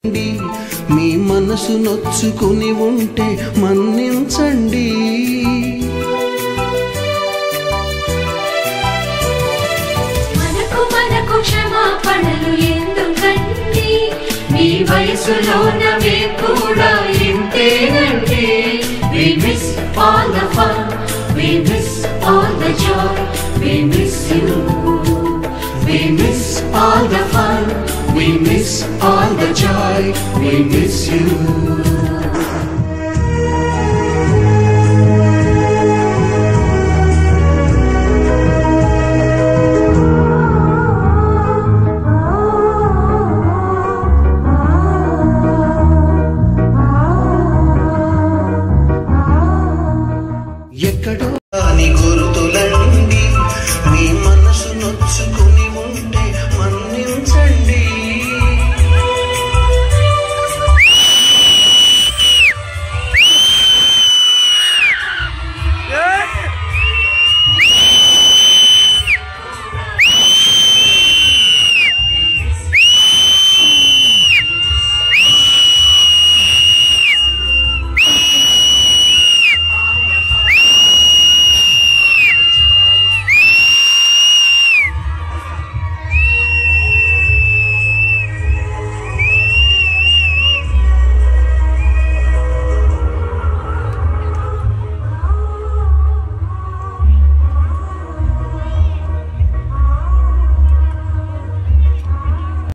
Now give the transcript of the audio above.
మీ మనసు నొచ్చుకుని ఉంటే మన్నించండి మనకు మనకు క్షమాపణలు ఎందుకండి మీ వయసులోన మేము కూడా ఇంతేనండి We miss all the fun, we miss all the joy, we miss you. We miss all the fun, we miss all the joy, we miss you.